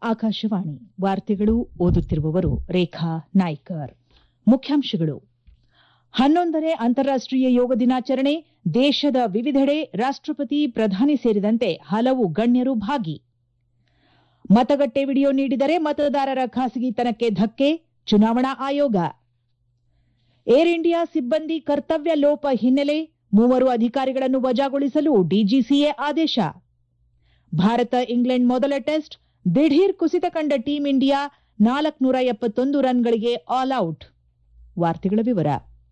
ಆಕಾಶವಾಣಿ ವಾರ್ತೆಗಳು ಓದುತ್ತಿರುವವರು ರೇಖಾ ನಾಯ್ಕರ್ ಮುಖ್ಯಾಂಶಗಳು ಹನ್ನೊಂದನೇ ಅಂತಾರಾಷ್ಟೀಯ ಯೋಗ ದಿನಾಚರಣೆ ದೇಶದ ವಿವಿಧೆಡೆ ರಾಷ್ಟಪತಿ ಪ್ರಧಾನಿ ಸೇರಿದಂತೆ ಹಲವು ಗಣ್ಯರು ಭಾಗಿ ಮತಗಟ್ಟೆ ವಿಡಿಯೋ ನೀಡಿದರೆ ಮತದಾರರ ಖಾಸಗಿತನಕ್ಕೆ ಧಕ್ಕೆ ಚುನಾವಣಾ ಆಯೋಗ ಏರ್ ಇಂಡಿಯಾ ಸಿಬ್ಬಂದಿ ಕರ್ತವ್ಯ ಲೋಪ ಹಿನ್ನೆಲೆ ಮೂವರು ಅಧಿಕಾರಿಗಳನ್ನು ವಜಾಗೊಳಿಸಲು ಡಿಜಿಸಿಎ ಆದೇಶ ಭಾರತ ಇಂಗ್ಲೆಂಡ್ ಮೊದಲ ಟೆಸ್ಟ್ ದಿಢೀರ್ ಕುಸಿತ ಕಂಡ ಟೀಂ ಇಂಡಿಯಾ ನಾಲ್ಕುನೂರ ಎಪ್ಪತ್ತೊಂದು ರನ್ಗಳಿಗೆ ಆಲ್ ಔಟ್ ವಾರ್ತೆಗಳ ವಿವರ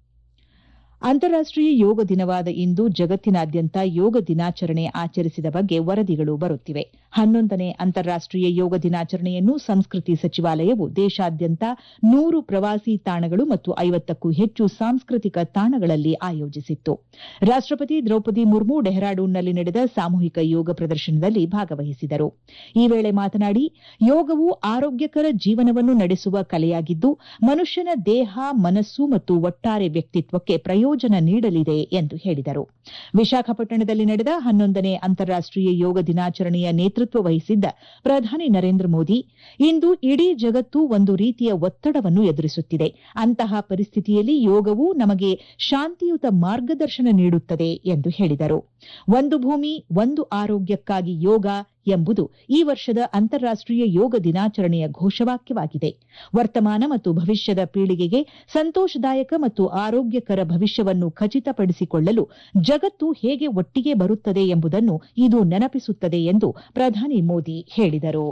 ಅಂತಾರಾಷ್ಟೀಯ ಯೋಗ ದಿನವಾದ ಇಂದು ಜಗತ್ತಿನಾದ್ಯಂತ ಯೋಗ ದಿನಾಚರಣೆ ಆಚರಿಸಿದ ಬಗ್ಗೆ ವರದಿಗಳು ಬರುತ್ತಿವೆ ಹನ್ನೊಂದನೇ ಅಂತಾರಾಷ್ಟೀಯ ಯೋಗ ದಿನಾಚರಣೆಯನ್ನು ಸಂಸ್ಕೃತಿ ಸಚಿವಾಲಯವು ದೇಶಾದ್ಯಂತ ನೂರು ಪ್ರವಾಸಿ ತಾಣಗಳು ಮತ್ತು ಐವತ್ತಕ್ಕೂ ಹೆಚ್ಚು ಸಾಂಸ್ಕೃತಿಕ ತಾಣಗಳಲ್ಲಿ ಆಯೋಜಿಸಿತ್ತು ರಾಷ್ಟಪತಿ ದ್ರೌಪದಿ ಮುರ್ಮು ಡೆಹ್ರಾಡೂನ್ನಲ್ಲಿ ನಡೆದ ಸಾಮೂಹಿಕ ಯೋಗ ಪ್ರದರ್ಶನದಲ್ಲಿ ಭಾಗವಹಿಸಿದರು ಈ ವೇಳೆ ಮಾತನಾಡಿ ಯೋಗವು ಆರೋಗ್ಯಕರ ಜೀವನವನ್ನು ನಡೆಸುವ ಕಲೆಯಾಗಿದ್ದು ಮನುಷ್ಯನ ದೇಹ ಮನಸ್ಸು ಮತ್ತು ಒಟ್ಟಾರೆ ವ್ಯಕ್ತಿತ್ವಕ್ಕೆ ಪ್ರಯೋಜನ ನೀಡಲಿದೆ ಎಂದು ಹೇಳಿದರು ವಿಶಾಖಪಟ್ಟಣದಲ್ಲಿ ನಡೆದ ಹನ್ನೊಂದನೇ ಅಂತಾರಾಷ್ಟೀಯ ಯೋಗ ದಿನಾಚರಣೆಯ ನೇತೃತ್ವ ವಹಿಸಿದ್ದ ಪ್ರಧಾನಿ ನರೇಂದ್ರ ಮೋದಿ ಇಂದು ಇಡೀ ಜಗತ್ತು ಒಂದು ರೀತಿಯ ಒತ್ತಡವನ್ನು ಎದುರಿಸುತ್ತಿದೆ ಅಂತಹ ಪರಿಸ್ಥಿತಿಯಲ್ಲಿ ಯೋಗವು ನಮಗೆ ಶಾಂತಿಯುತ ಮಾರ್ಗದರ್ಶನ ನೀಡುತ್ತದೆ ಎಂದು ಹೇಳಿದರು ಒಂದು ಭೂಮಿ ಒಂದು ಆರೋಗ್ಯಕ್ಕಾಗಿ ಯೋಗ ಎಂಬುದು ಈ ವರ್ಷದ ಅಂತಾರಾಷ್ಟೀಯ ಯೋಗ ದಿನಾಚರಣೆಯ ಘೋಷವಾಕ್ಯವಾಗಿದೆ ವರ್ತಮಾನ ಮತ್ತು ಭವಿಷ್ಯದ ಪೀಳಿಗೆಗೆ ಸಂತೋಷದಾಯಕ ಮತ್ತು ಆರೋಗ್ಯಕರ ಭವಿಷ್ಯವನ್ನು ಖಚಿತಪಡಿಸಿಕೊಳ್ಳಲು ಜಗತ್ತು ಹೇಗೆ ಒಟ್ಟಿಗೆ ಬರುತ್ತದೆ ಎಂಬುದನ್ನು ಇದು ನೆನಪಿಸುತ್ತದೆ ಎಂದು ಪ್ರಧಾನಿ ಮೋದಿ ಹೇಳಿದರು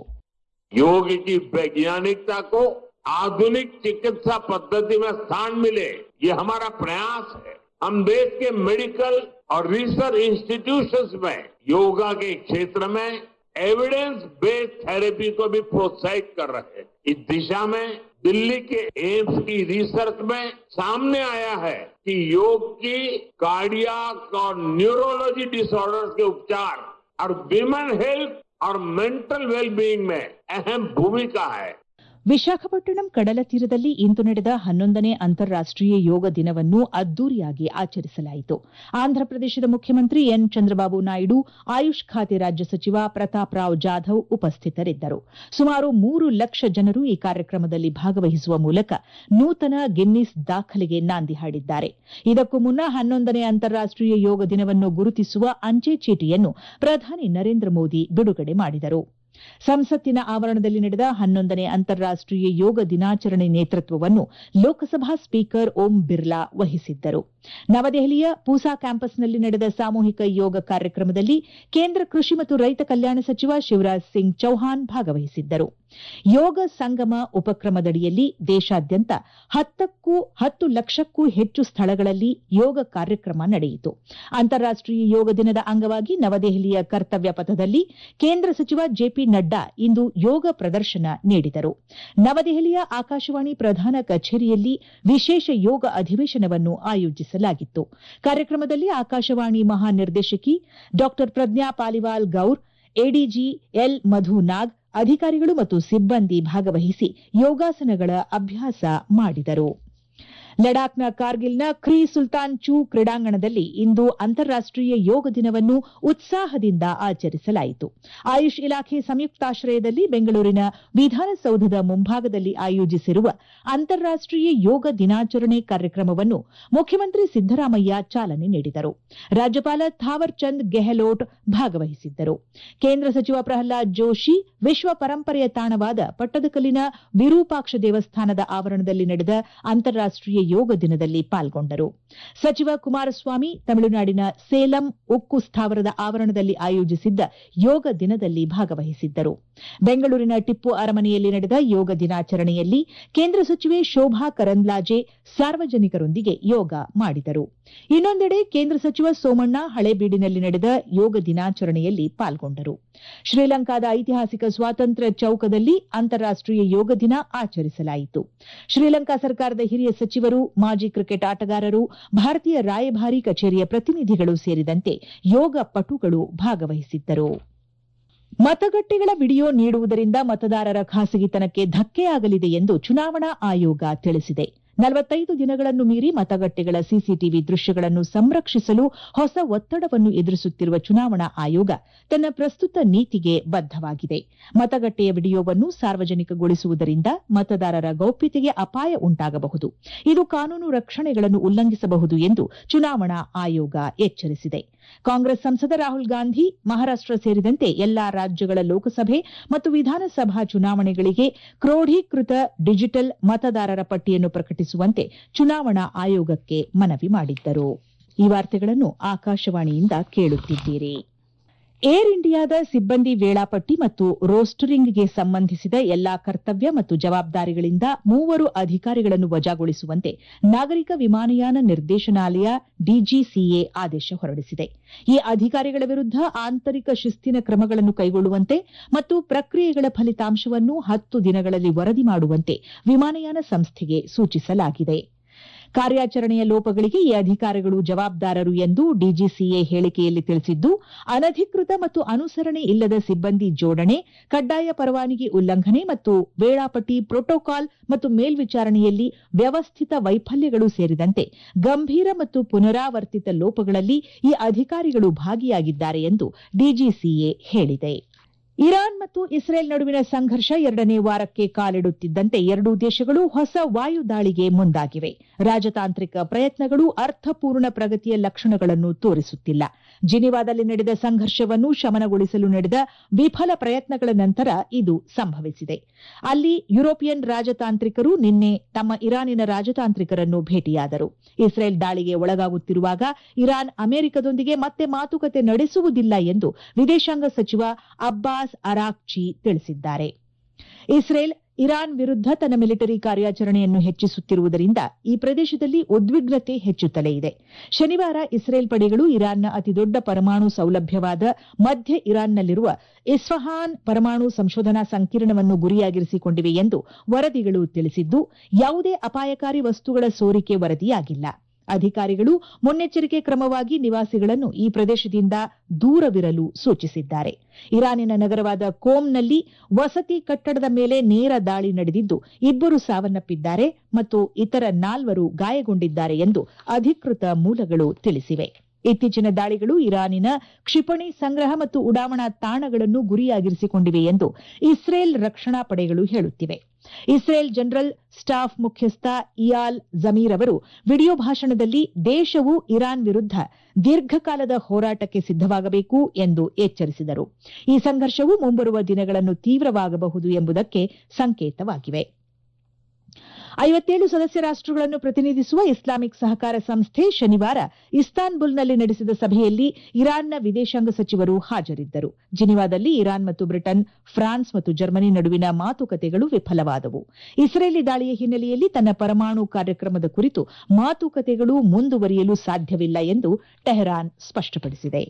योग की वैज्ञानिकता को आधुनिक चिकित्सा पद्धति में स्थान मिले ये हमारा प्रयास है हम देश के मेडिकल और रिसर्च इंस्टीट्यूशंस में योगा के क्षेत्र में एविडेंस बेस्ड थेरेपी को भी प्रोत्साहित कर रहे हैं इस दिशा में दिल्ली के एम्स की रिसर्च में सामने आया है कि योग की कार्डियाक और न्यूरोलॉजी डिसऑर्डर्स के उपचार और विमेन हेल्थ और मेंटल वेलबीइंग में अहम भूमिका है ವಿಶಾಖಪಟ್ಟಣಂ ಕಡಲ ತೀರದಲ್ಲಿ ಇಂದು ನಡೆದ ಹನ್ನೊಂದನೇ ಅಂತಾರಾಷ್ಟೀಯ ಯೋಗ ದಿನವನ್ನು ಅದ್ದೂರಿಯಾಗಿ ಆಚರಿಸಲಾಯಿತು ಆಂಧ್ರಪ್ರದೇಶದ ಮುಖ್ಯಮಂತ್ರಿ ಎನ್ ಚಂದ್ರಬಾಬು ನಾಯ್ಡು ಆಯುಷ್ ಖಾತೆ ರಾಜ್ಯ ಸಚಿವ ಪ್ರತಾಪ್ ರಾವ್ ಜಾಧವ್ ಉಪಸ್ಥಿತರಿದ್ದರು ಸುಮಾರು ಮೂರು ಲಕ್ಷ ಜನರು ಈ ಕಾರ್ಯಕ್ರಮದಲ್ಲಿ ಭಾಗವಹಿಸುವ ಮೂಲಕ ನೂತನ ಗಿನ್ನಿಸ್ ದಾಖಲೆಗೆ ನಾಂದಿ ಹಾಡಿದ್ದಾರೆ ಇದಕ್ಕೂ ಮುನ್ನ ಹನ್ನೊಂದನೇ ಅಂತಾರಾಷ್ಟೀಯ ಯೋಗ ದಿನವನ್ನು ಗುರುತಿಸುವ ಅಂಚೆ ಚೀಟಿಯನ್ನು ಪ್ರಧಾನಿ ನರೇಂದ್ರ ಮೋದಿ ಬಿಡುಗಡೆ ಮಾಡಿದರು ಸಂಸತ್ತಿನ ಆವರಣದಲ್ಲಿ ನಡೆದ ಹನ್ನೊಂದನೇ ಅಂತಾರಾಷ್ಟೀಯ ಯೋಗ ದಿನಾಚರಣೆ ನೇತೃತ್ವವನ್ನು ಲೋಕಸಭಾ ಸ್ಪೀಕರ್ ಓಂ ಬಿರ್ಲಾ ವಹಿಸಿದ್ದರು ನವದೆಹಲಿಯ ಪೂಸಾ ಕ್ಯಾಂಪಸ್ನಲ್ಲಿ ನಡೆದ ಸಾಮೂಹಿಕ ಯೋಗ ಕಾರ್ಯಕ್ರಮದಲ್ಲಿ ಕೇಂದ್ರ ಕೃಷಿ ಮತ್ತು ರೈತ ಕಲ್ಯಾಣ ಸಚಿವ ಶಿವರಾಜ್ ಸಿಂಗ್ ಚೌಹಾಣ್ ಭಾಗವಹಿಸಿದ್ದರು ಯೋಗ ಸಂಗಮ ಉಪಕ್ರಮದಡಿಯಲ್ಲಿ ದೇಶಾದ್ಯಂತ ಹತ್ತಕ್ಕೂ ಹತ್ತು ಲಕ್ಷಕ್ಕೂ ಹೆಚ್ಚು ಸ್ಥಳಗಳಲ್ಲಿ ಯೋಗ ಕಾರ್ಯಕ್ರಮ ನಡೆಯಿತು ಅಂತಾರಾಷ್ಟೀಯ ಯೋಗ ದಿನದ ಅಂಗವಾಗಿ ನವದೆಹಲಿಯ ಕರ್ತವ್ಯ ಪಥದಲ್ಲಿ ಕೇಂದ್ರ ಸಚಿವ ಜೆಪಿ ನಡ್ಡಾ ಇಂದು ಯೋಗ ಪ್ರದರ್ಶನ ನೀಡಿದರು ನವದೆಹಲಿಯ ಆಕಾಶವಾಣಿ ಪ್ರಧಾನ ಕಚೇರಿಯಲ್ಲಿ ವಿಶೇಷ ಯೋಗ ಅಧಿವೇಶನವನ್ನು ಆಯೋಜಿಸಲಾಗಿತ್ತು ಕಾರ್ಯಕ್ರಮದಲ್ಲಿ ಆಕಾಶವಾಣಿ ಮಹಾನಿರ್ದೇಶಕಿ ಡಾ ಪ್ರಜ್ಞಾ ಪಾಲಿವಾಲ್ ಗೌರ್ ಎಡಿಜಿ ಎಲ್ ಮಧು ನಾಗ್ ಅಧಿಕಾರಿಗಳು ಮತ್ತು ಸಿಬ್ಬಂದಿ ಭಾಗವಹಿಸಿ ಯೋಗಾಸನಗಳ ಅಭ್ಯಾಸ ಮಾಡಿದರು ಲಡಾಖ್ನ ಕಾರ್ಗಿಲ್ನ ಕ್ರೀ ಸುಲ್ತಾನ್ ಚೂ ಕ್ರೀಡಾಂಗಣದಲ್ಲಿ ಇಂದು ಅಂತಾರಾಷ್ಟೀಯ ಯೋಗ ದಿನವನ್ನು ಉತ್ಸಾಹದಿಂದ ಆಚರಿಸಲಾಯಿತು ಆಯುಷ್ ಇಲಾಖೆ ಸಂಯುಕ್ತಾಶ್ರಯದಲ್ಲಿ ಬೆಂಗಳೂರಿನ ವಿಧಾನಸೌಧದ ಮುಂಭಾಗದಲ್ಲಿ ಆಯೋಜಿಸಿರುವ ಅಂತಾರಾಷ್ಟೀಯ ಯೋಗ ದಿನಾಚರಣೆ ಕಾರ್ಯಕ್ರಮವನ್ನು ಮುಖ್ಯಮಂತ್ರಿ ಸಿದ್ದರಾಮಯ್ಯ ಚಾಲನೆ ನೀಡಿದರು ರಾಜ್ಯಪಾಲ ಥಾವರ್ ಚಂದ್ ಗೆಹ್ಲೋಟ್ ಭಾಗವಹಿಸಿದ್ದರು ಕೇಂದ್ರ ಸಚಿವ ಪ್ರಹ್ಲಾದ್ ಜೋಶಿ ವಿಶ್ವ ಪರಂಪರೆಯ ತಾಣವಾದ ಪಟ್ಟದಕಲ್ಲಿನ ವಿರೂಪಾಕ್ಷ ದೇವಸ್ಥಾನದ ಆವರಣದಲ್ಲಿ ನಡೆದ ಅಂತಾರಾಷ್ಟೀಯ ಯೋಗ ದಿನದಲ್ಲಿ ಪಾಲ್ಗೊಂಡರು ಸಚಿವ ಕುಮಾರಸ್ವಾಮಿ ತಮಿಳುನಾಡಿನ ಸೇಲಂ ಉಕ್ಕು ಸ್ಥಾವರದ ಆವರಣದಲ್ಲಿ ಆಯೋಜಿಸಿದ್ದ ಯೋಗ ದಿನದಲ್ಲಿ ಭಾಗವಹಿಸಿದ್ದರು ಬೆಂಗಳೂರಿನ ಟಿಪ್ಪು ಅರಮನೆಯಲ್ಲಿ ನಡೆದ ಯೋಗ ದಿನಾಚರಣೆಯಲ್ಲಿ ಕೇಂದ್ರ ಸಚಿವೆ ಶೋಭಾ ಕರಂದ್ಲಾಜೆ ಸಾರ್ವಜನಿಕರೊಂದಿಗೆ ಯೋಗ ಮಾಡಿದರು ಇನ್ನೊಂದೆಡೆ ಕೇಂದ್ರ ಸಚಿವ ಸೋಮಣ್ಣ ಹಳೇಬೀಡಿನಲ್ಲಿ ನಡೆದ ಯೋಗ ದಿನಾಚರಣೆಯಲ್ಲಿ ಪಾಲ್ಗೊಂಡರು ಶ್ರೀಲಂಕಾದ ಐತಿಹಾಸಿಕ ಸ್ವಾತಂತ್ರ್ಯ ಚೌಕದಲ್ಲಿ ಅಂತಾರಾಷ್ಟೀಯ ಯೋಗ ದಿನ ಆಚರಿಸಲಾಯಿತು ಶ್ರೀಲಂಕಾ ಸರ್ಕಾರದ ಹಿರಿಯ ಸಚಿವರು ಮಾಜಿ ಕ್ರಿಕೆಟ್ ಆಟಗಾರರು ಭಾರತೀಯ ರಾಯಭಾರಿ ಕಚೇರಿಯ ಪ್ರತಿನಿಧಿಗಳು ಸೇರಿದಂತೆ ಯೋಗ ಪಟುಗಳು ಭಾಗವಹಿಸಿದ್ದರು ಮತಗಟ್ಟೆಗಳ ವಿಡಿಯೋ ನೀಡುವುದರಿಂದ ಮತದಾರರ ಖಾಸಗಿತನಕ್ಕೆ ಧಕ್ಕೆಯಾಗಲಿದೆ ಎಂದು ಚುನಾವಣಾ ಆಯೋಗ ತಿಳಿಸಿದೆ ನಲವತ್ತೈದು ದಿನಗಳನ್ನು ಮೀರಿ ಮತಗಟ್ಟೆಗಳ ಸಿಸಿಟಿವಿ ದೃಶ್ಯಗಳನ್ನು ಸಂರಕ್ಷಿಸಲು ಹೊಸ ಒತ್ತಡವನ್ನು ಎದುರಿಸುತ್ತಿರುವ ಚುನಾವಣಾ ಆಯೋಗ ತನ್ನ ಪ್ರಸ್ತುತ ನೀತಿಗೆ ಬದ್ದವಾಗಿದೆ ಮತಗಟ್ಟೆಯ ವಿಡಿಯೋವನ್ನು ಸಾರ್ವಜನಿಕಗೊಳಿಸುವುದರಿಂದ ಮತದಾರರ ಗೌಪ್ಯತೆಗೆ ಅಪಾಯ ಉಂಟಾಗಬಹುದು ಇದು ಕಾನೂನು ರಕ್ಷಣೆಗಳನ್ನು ಉಲ್ಲಂಘಿಸಬಹುದು ಎಂದು ಚುನಾವಣಾ ಆಯೋಗ ಎಚ್ಚರಿಸಿದೆ ಕಾಂಗ್ರೆಸ್ ಸಂಸದ ರಾಹುಲ್ ಗಾಂಧಿ ಮಹಾರಾಷ್ಟ ಸೇರಿದಂತೆ ಎಲ್ಲಾ ರಾಜ್ಯಗಳ ಲೋಕಸಭೆ ಮತ್ತು ವಿಧಾನಸಭಾ ಚುನಾವಣೆಗಳಿಗೆ ಕ್ರೋಢೀಕೃತ ಡಿಜಿಟಲ್ ಮತದಾರರ ಪಟ್ಟಿಯನ್ನು ಪ್ರಕಟಿಸುವಂತೆ ಚುನಾವಣಾ ಆಯೋಗಕ್ಕೆ ಮನವಿ ಮಾಡಿದ್ದರು ಈ ವಾರ್ತೆಗಳನ್ನು ಆಕಾಶವಾಣಿಯಿಂದ ಕೇಳುತ್ತಿದ್ದೀರಿ ಏರ್ ಇಂಡಿಯಾದ ಸಿಬ್ಬಂದಿ ವೇಳಾಪಟ್ಟಿ ಮತ್ತು ರೋಸ್ಟರಿಂಗ್ಗೆ ಸಂಬಂಧಿಸಿದ ಎಲ್ಲಾ ಕರ್ತವ್ಯ ಮತ್ತು ಜವಾಬ್ದಾರಿಗಳಿಂದ ಮೂವರು ಅಧಿಕಾರಿಗಳನ್ನು ವಜಾಗೊಳಿಸುವಂತೆ ನಾಗರಿಕ ವಿಮಾನಯಾನ ನಿರ್ದೇಶನಾಲಯ ಡಿಜಿಸಿಎ ಆದೇಶ ಹೊರಡಿಸಿದೆ ಈ ಅಧಿಕಾರಿಗಳ ವಿರುದ್ದ ಆಂತರಿಕ ಶಿಸ್ತಿನ ಕ್ರಮಗಳನ್ನು ಕೈಗೊಳ್ಳುವಂತೆ ಮತ್ತು ಪ್ರಕ್ರಿಯೆಗಳ ಫಲಿತಾಂಶವನ್ನು ಹತ್ತು ದಿನಗಳಲ್ಲಿ ವರದಿ ಮಾಡುವಂತೆ ವಿಮಾನಯಾನ ಸಂಸ್ಥೆಗೆ ಸೂಚಿಸಲಾಗಿದೆ ಕಾರ್ಯಾಚರಣೆಯ ಲೋಪಗಳಿಗೆ ಈ ಅಧಿಕಾರಿಗಳು ಜವಾಬ್ದಾರರು ಎಂದು ಡಿಜಿಸಿಎ ಹೇಳಿಕೆಯಲ್ಲಿ ತಿಳಿಸಿದ್ದು ಅನಧಿಕೃತ ಮತ್ತು ಅನುಸರಣೆ ಇಲ್ಲದ ಸಿಬ್ಬಂದಿ ಜೋಡಣೆ ಕಡ್ಡಾಯ ಪರವಾನಗಿ ಉಲ್ಲಂಘನೆ ಮತ್ತು ವೇಳಾಪಟ್ಟಿ ಪ್ರೋಟೋಕಾಲ್ ಮತ್ತು ಮೇಲ್ವಿಚಾರಣೆಯಲ್ಲಿ ವ್ಯವಸ್ಥಿತ ವೈಫಲ್ಯಗಳು ಸೇರಿದಂತೆ ಗಂಭೀರ ಮತ್ತು ಪುನರಾವರ್ತಿತ ಲೋಪಗಳಲ್ಲಿ ಈ ಅಧಿಕಾರಿಗಳು ಭಾಗಿಯಾಗಿದ್ದಾರೆ ಎಂದು ಡಿಜಿಸಿಎ ಹೇಳಿದೆ ಇರಾನ್ ಮತ್ತು ಇಸ್ರೇಲ್ ನಡುವಿನ ಸಂಘರ್ಷ ಎರಡನೇ ವಾರಕ್ಕೆ ಕಾಲಿಡುತ್ತಿದ್ದಂತೆ ಎರಡೂ ದೇಶಗಳು ಹೊಸ ವಾಯು ದಾಳಿಗೆ ಮುಂದಾಗಿವೆ ರಾಜತಾಂತ್ರಿಕ ಪ್ರಯತ್ನಗಳು ಅರ್ಥಪೂರ್ಣ ಪ್ರಗತಿಯ ಲಕ್ಷಣಗಳನ್ನು ತೋರಿಸುತ್ತಿಲ್ಲ ಜಿನಿವಾದಲ್ಲಿ ನಡೆದ ಸಂಘರ್ಷವನ್ನು ಶಮನಗೊಳಿಸಲು ನಡೆದ ವಿಫಲ ಪ್ರಯತ್ನಗಳ ನಂತರ ಇದು ಸಂಭವಿಸಿದೆ ಅಲ್ಲಿ ಯುರೋಪಿಯನ್ ರಾಜತಾಂತ್ರಿಕರು ನಿನ್ನೆ ತಮ್ಮ ಇರಾನಿನ ರಾಜತಾಂತ್ರಿಕರನ್ನು ಭೇಟಿಯಾದರು ಇಸ್ರೇಲ್ ದಾಳಿಗೆ ಒಳಗಾಗುತ್ತಿರುವಾಗ ಇರಾನ್ ಅಮೆರಿಕದೊಂದಿಗೆ ಮತ್ತೆ ಮಾತುಕತೆ ನಡೆಸುವುದಿಲ್ಲ ಎಂದು ವಿದೇಶಾಂಗ ಸಚಿವ ಅಬ್ಬಾಸ್ ಅರಾಕ್ಚಿ ತಿಳಿಸಿದ್ದಾರೆ ಇಸ್ರೇಲ್ ಇರಾನ್ ವಿರುದ್ದ ತನ್ನ ಮಿಲಿಟರಿ ಕಾರ್ಯಾಚರಣೆಯನ್ನು ಹೆಚ್ಚಿಸುತ್ತಿರುವುದರಿಂದ ಈ ಪ್ರದೇಶದಲ್ಲಿ ಉದ್ವಿಗ್ನತೆ ಹೆಚ್ಚುತ್ತಲೇ ಇದೆ ಶನಿವಾರ ಇಸ್ರೇಲ್ ಪಡೆಗಳು ಇರಾನ್ನ ಅತಿದೊಡ್ಡ ಪರಮಾಣು ಸೌಲಭ್ಯವಾದ ಮಧ್ಯ ಇರಾನ್ನಲ್ಲಿರುವ ಇಸ್ಫಹಾನ್ ಪರಮಾಣು ಸಂಶೋಧನಾ ಸಂಕೀರ್ಣವನ್ನು ಗುರಿಯಾಗಿರಿಸಿಕೊಂಡಿವೆ ಎಂದು ವರದಿಗಳು ತಿಳಿಸಿದ್ದು ಯಾವುದೇ ಅಪಾಯಕಾರಿ ವಸ್ತುಗಳ ಸೋರಿಕೆ ವರದಿಯಾಗಿಲ್ಲ ಅಧಿಕಾರಿಗಳು ಮುನ್ನೆಚ್ಚರಿಕೆ ಕ್ರಮವಾಗಿ ನಿವಾಸಿಗಳನ್ನು ಈ ಪ್ರದೇಶದಿಂದ ದೂರವಿರಲು ಸೂಚಿಸಿದ್ದಾರೆ ಇರಾನಿನ ನಗರವಾದ ಕೋಮ್ನಲ್ಲಿ ವಸತಿ ಕಟ್ಟಡದ ಮೇಲೆ ನೇರ ದಾಳಿ ನಡೆದಿದ್ದು ಇಬ್ಬರು ಸಾವನ್ನಪ್ಪಿದ್ದಾರೆ ಮತ್ತು ಇತರ ನಾಲ್ವರು ಗಾಯಗೊಂಡಿದ್ದಾರೆ ಎಂದು ಅಧಿಕೃತ ಮೂಲಗಳು ತಿಳಿಸಿವೆ ಇತ್ತೀಚಿನ ದಾಳಿಗಳು ಇರಾನಿನ ಕ್ಷಿಪಣಿ ಸಂಗ್ರಹ ಮತ್ತು ಉಡಾವಣಾ ತಾಣಗಳನ್ನು ಗುರಿಯಾಗಿರಿಸಿಕೊಂಡಿವೆ ಎಂದು ಇಸ್ರೇಲ್ ರಕ್ಷಣಾ ಪಡೆಗಳು ಹೇಳುತ್ತಿವೆ ಇಸ್ರೇಲ್ ಜನರಲ್ ಸ್ಟಾಫ್ ಮುಖ್ಯಸ್ಥ ಇಯಾಲ್ ಜಮೀರ್ ಅವರು ವಿಡಿಯೋ ಭಾಷಣದಲ್ಲಿ ದೇಶವು ಇರಾನ್ ವಿರುದ್ದ ದೀರ್ಘಕಾಲದ ಹೋರಾಟಕ್ಕೆ ಸಿದ್ದವಾಗಬೇಕು ಎಂದು ಎಚ್ಚರಿಸಿದರು ಈ ಸಂಘರ್ಷವು ಮುಂಬರುವ ದಿನಗಳನ್ನು ತೀವ್ರವಾಗಬಹುದು ಎಂಬುದಕ್ಕೆ ಸಂಕೇತವಾಗಿವೆ ಐವತ್ತೇಳು ಸದಸ್ಯ ರಾಷ್ಟಗಳನ್ನು ಪ್ರತಿನಿಧಿಸುವ ಇಸ್ಲಾಮಿಕ್ ಸಹಕಾರ ಸಂಸ್ಥೆ ಶನಿವಾರ ಇಸ್ತಾನ್ಬುಲ್ನಲ್ಲಿ ನಡೆಸಿದ ಸಭೆಯಲ್ಲಿ ಇರಾನ್ನ ವಿದೇಶಾಂಗ ಸಚಿವರು ಹಾಜರಿದ್ದರು ಜಿನಿವಾದಲ್ಲಿ ಇರಾನ್ ಮತ್ತು ಬ್ರಿಟನ್ ಫ್ರಾನ್ಸ್ ಮತ್ತು ಜರ್ಮನಿ ನಡುವಿನ ಮಾತುಕತೆಗಳು ವಿಫಲವಾದವು ಇಸ್ರೇಲಿ ದಾಳಿಯ ಹಿನ್ನೆಲೆಯಲ್ಲಿ ತನ್ನ ಪರಮಾಣು ಕಾರ್ಯಕ್ರಮದ ಕುರಿತು ಮಾತುಕತೆಗಳು ಮುಂದುವರಿಯಲು ಸಾಧ್ಯವಿಲ್ಲ ಎಂದು ಟೆಹರಾನ್ ಸ್ಪಷ್ಟಪಡಿಸಿದೆ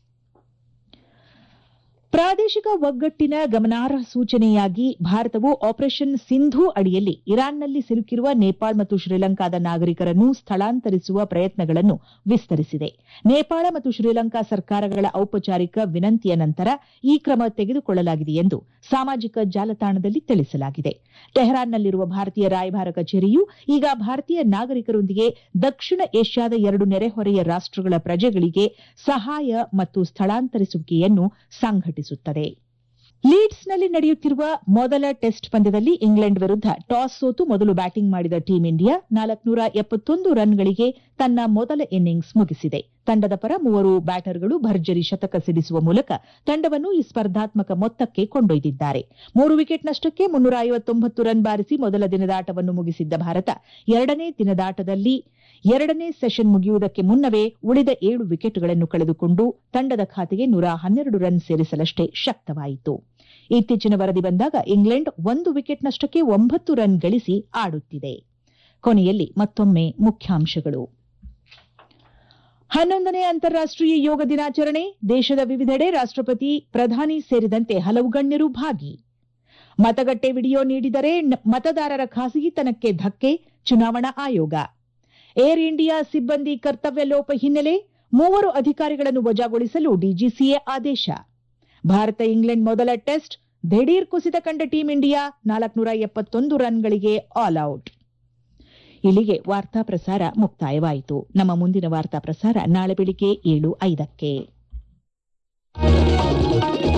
ಪ್ರಾದೇಶಿಕ ಒಗ್ಗಟ್ಟಿನ ಗಮನಾರ್ಹ ಸೂಚನೆಯಾಗಿ ಭಾರತವು ಆಪರೇಷನ್ ಸಿಂಧು ಅಡಿಯಲ್ಲಿ ಇರಾನ್ನಲ್ಲಿ ಸಿಲುಕಿರುವ ನೇಪಾಳ ಮತ್ತು ಶ್ರೀಲಂಕಾದ ನಾಗರಿಕರನ್ನು ಸ್ಥಳಾಂತರಿಸುವ ಪ್ರಯತ್ನಗಳನ್ನು ವಿಸ್ತರಿಸಿದೆ ನೇಪಾಳ ಮತ್ತು ಶ್ರೀಲಂಕಾ ಸರ್ಕಾರಗಳ ಔಪಚಾರಿಕ ವಿನಂತಿಯ ನಂತರ ಈ ಕ್ರಮ ತೆಗೆದುಕೊಳ್ಳಲಾಗಿದೆ ಎಂದು ಸಾಮಾಜಿಕ ಜಾಲತಾಣದಲ್ಲಿ ತಿಳಿಸಲಾಗಿದೆ ಟೆಹರಾನ್ನಲ್ಲಿರುವ ಭಾರತೀಯ ರಾಯಭಾರ ಕಚೇರಿಯು ಈಗ ಭಾರತೀಯ ನಾಗರಿಕರೊಂದಿಗೆ ದಕ್ಷಿಣ ಏಷ್ಯಾದ ಎರಡು ನೆರೆಹೊರೆಯ ರಾಷ್ಟಗಳ ಪ್ರಜೆಗಳಿಗೆ ಸಹಾಯ ಮತ್ತು ಸ್ಥಳಾಂತರಿಸುವಿಕೆಯನ್ನು ಸಂಘಟಿಸುತ್ತದೆ ಲೀಡ್ಸ್ನಲ್ಲಿ ನಡೆಯುತ್ತಿರುವ ಮೊದಲ ಟೆಸ್ಟ್ ಪಂದ್ಯದಲ್ಲಿ ಇಂಗ್ಲೆಂಡ್ ವಿರುದ್ದ ಟಾಸ್ ಸೋತು ಮೊದಲು ಬ್ಯಾಟಿಂಗ್ ಮಾಡಿದ ಟೀಂ ಇಂಡಿಯಾ ನಾಲ್ಕನೂರ ಎಪ್ಪತ್ತೊಂದು ರನ್ಗಳಿಗೆ ತನ್ನ ಮೊದಲ ಇನ್ನಿಂಗ್ಸ್ ಮುಗಿಸಿದೆ ತಂಡದ ಪರ ಮೂವರು ಬ್ಯಾಟರ್ಗಳು ಭರ್ಜರಿ ಶತಕ ಸಿಡಿಸುವ ಮೂಲಕ ತಂಡವನ್ನು ಈ ಸ್ಪರ್ಧಾತ್ಮಕ ಮೊತ್ತಕ್ಕೆ ಕೊಂಡೊಯ್ದಿದ್ದಾರೆ ಮೂರು ವಿಕೆಟ್ ನಷ್ಟಕ್ಕೆ ಮುನ್ನೂರ ಐವತ್ತೊಂಬತ್ತು ರನ್ ಬಾರಿಸಿ ಮೊದಲ ದಿನದ ಆಟವನ್ನು ಮುಗಿಸಿದ್ದ ಭಾರತ ಎರಡನೇ ದಿನದಾಟದಲ್ಲಿ ಎರಡನೇ ಸೆಷನ್ ಮುಗಿಯುವುದಕ್ಕೆ ಮುನ್ನವೇ ಉಳಿದ ಏಳು ವಿಕೆಟ್ಗಳನ್ನು ಕಳೆದುಕೊಂಡು ತಂಡದ ಖಾತೆಗೆ ನೂರ ಹನ್ನೆರಡು ರನ್ ಸೇರಿಸಲಷ್ಟೇ ಶಕ್ತವಾಯಿತು ಇತ್ತೀಚಿನ ವರದಿ ಬಂದಾಗ ಇಂಗ್ಲೆಂಡ್ ಒಂದು ವಿಕೆಟ್ ನಷ್ಟಕ್ಕೆ ಒಂಬತ್ತು ರನ್ ಗಳಿಸಿ ಆಡುತ್ತಿದೆ ಕೊನೆಯಲ್ಲಿ ಮತ್ತೊಮ್ಮೆ ಮುಖ್ಯಾಂಶಗಳು ಹನ್ನೊಂದನೇ ಅಂತಾರಾಷ್ಟೀಯ ಯೋಗ ದಿನಾಚರಣೆ ದೇಶದ ವಿವಿಧೆಡೆ ರಾಷ್ಟಪತಿ ಪ್ರಧಾನಿ ಸೇರಿದಂತೆ ಹಲವು ಗಣ್ಯರು ಭಾಗಿ ಮತಗಟ್ಟೆ ವಿಡಿಯೋ ನೀಡಿದರೆ ಮತದಾರರ ಖಾಸಗಿತನಕ್ಕೆ ಧಕ್ಕೆ ಚುನಾವಣಾ ಆಯೋಗ ಏರ್ ಇಂಡಿಯಾ ಸಿಬ್ಬಂದಿ ಕರ್ತವ್ಯ ಲೋಪ ಹಿನ್ನೆಲೆ ಮೂವರು ಅಧಿಕಾರಿಗಳನ್ನು ವಜಾಗೊಳಿಸಲು ಡಿಜಿಸಿಎ ಆದೇಶ ಭಾರತ ಇಂಗ್ಲೆಂಡ್ ಮೊದಲ ಟೆಸ್ಟ್ ದಿಢೀರ್ ಕುಸಿತ ಕಂಡ ಟೀಂ ಇಂಡಿಯಾ ನಾಲ್ಕನೂರ ಎಪ್ಪತ್ತೊಂದು ರನ್ಗಳಿಗೆ ಆಲ್ ಔಟ್ ಇಲ್ಲಿಗೆ ವಾರ್ತಾ ಪ್ರಸಾರ ಮುಕ್ತಾಯವಾಯಿತು ನಮ್ಮ ಮುಂದಿನ ವಾರ್ತಾ ಪ್ರಸಾರ ನಾಳೆ ಬೆಳಿಗ್ಗೆ ಏಳು ಐದಕ್ಕೆ